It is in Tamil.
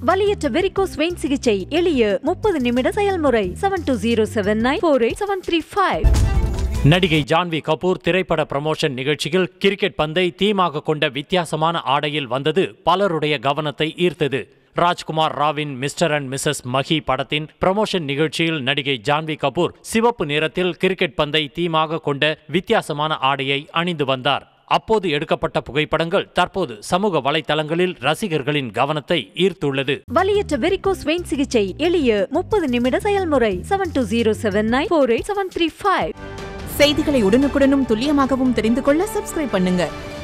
வலியற்ற வெரிகோஸ் வெயின் சிகிச்சை எளிய முப்பது நிமிட செயல்முறை seven two zero seven nine four eight seven three five நடிகை ஜான்வி கபூர் திரைப்பட ப்ரமோஷன் நிகழ்ச்சியில் கிரிக்கெட் பந்தை தீமாக கொண்ட வித்தியாசமான ஆடையில் வந்தது பலருடைய கவனத்தை ஈர்த்தது ராஜ்குமார் ராவின் மிஸ்டர் அண்ட் மிஸ்ஸஸ் மஹி படத்தின் ப்ரமோஷன் நிகழ்ச்சியில் நடிகை ஜான்வி கபூர் சிவப்பு நிறத்தில் கிரிக்கெட் பந்தை தீமாக கொண்ட வித்தியாசமான ஆடையை அணிந்து வந்தார் அப்போது எடுக்கப்பட்ட புகைப்படங்கள் தற்போது சமூக வலைதளங்களில் ரசிகர்களின் கவனத்தை ஈர்த்துள்ளது வலியற்ற வெரிகோஸ் வெயின் சிகிச்சை எளிய முப்பது நிமிட செயல்முறை seven two zero seven nine four eight seven three five செய்திகளை உடனுக்குடனும் துல்லியமாகவும் தெரிந்து கொள்ள சப்ஸ்கிரைப் பண்ணுங்க